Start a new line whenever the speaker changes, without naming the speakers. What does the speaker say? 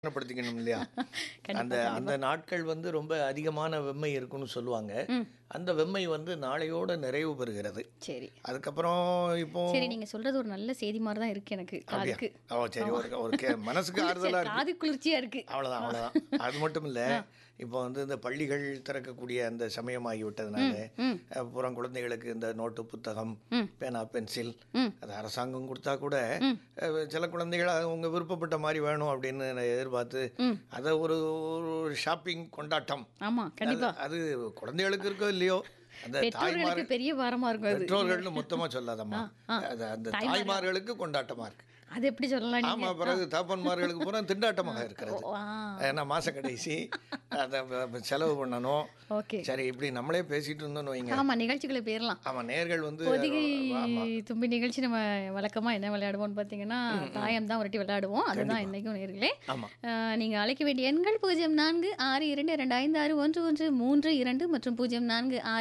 படுத்திக்கணும் இல்லையா
கண்டிப்பா,
அந்த அந்த நாட்கள் வந்து ரொம்ப அதிகமான வெம்மை இருக்குன்னு சொல்லுவாங்க அந்த வெம்மை வந்து நாளையோட நிறைவு பெறுகிறது
சரி
அதுக்கப்புறம் இப்போ
சரி நீங்க சொல்றது ஒரு நல்ல செய்தி மாதிரி தான் இருக்கு எனக்கு
அப்படியா
காதுக்கு
ஓ சரி ஒரு ஒரு கே- மனசுக்கு ஆறுதலா இருக்கு
காது குளிர்ச்சியா இருக்கு
அவ்வளவுதான் அவ்வளவுதான் அது மட்டும் இல்ல இப்போ வந்து இந்த பள்ளிகள் திறக்கக்கூடிய அந்த சமயமாகி விட்டதுனால அஹ், புறம் குழந்தைகளுக்கு இந்த நோட்டு புத்தகம் பேனா பென்சில் அது அரசாங்கம் கொடுத்தா கூட அஹ், சில குழந்தைகள் அவங்க விருப்பப்பட்ட மாதிரி வேணும் அப்படின்னு நான் எதிர்பார்த்து அதை ஒரு ஒரு ஷாப்பிங் கொண்டாட்டம்
ஆமா கண்டிப்பா
அது குழந்தைகளுக்கு இருக்கோ இல்லையோ அந்த தாய்மார்
பெற்றோர்களுக்கு பெரிய வாரமா இருக்கும் அது
பெற்றோர்கள்னு மொத்தமா சொல்லாதம்மா அது அந்த தாய்மார்களுக்கு கொண்டாட்டமா இருக்கு
அது எப்படி சொல்லலாம் நீங்க
ஆமா பிறகு தாப்பன்மார்களுக்கு பூரா திண்டாட்டமாக இருக்கிறது
ஓ, ஆ
ஏன்னா மாச கடைசி அதை வ- வ- செலவு பண்ணணும்
ஓகே
சரி இப்படி நம்மளே பேசிட்டு இருந்தோம்னு வைங்க
ஆமா நிகழ்ச்சிகளை போயிடலாம்
ஆமா நேர்கள் வந்து
பொதிகை தும்பி நிகழ்ச்சி நம்ம வழக்கமா என்ன விளையாடுவோம்னு பார்த்தீங்கன்னா தாயம் தான் உருட்டி விளையாடுவோம் அதுதான் இன்னைக்கும் நேர்களே
ஆமா
அஹ், நீங்க அழைக்க வேண்டிய எண்கள் பூஜ்ஜியம் நான்கு ஆறு இரண்டு இரண்டு ஐந்து ஆறு ஒன்று ஒன்று மூன்று இரண்டு மற்றும் பூஜ்ஜியம் நான்கு ஆறு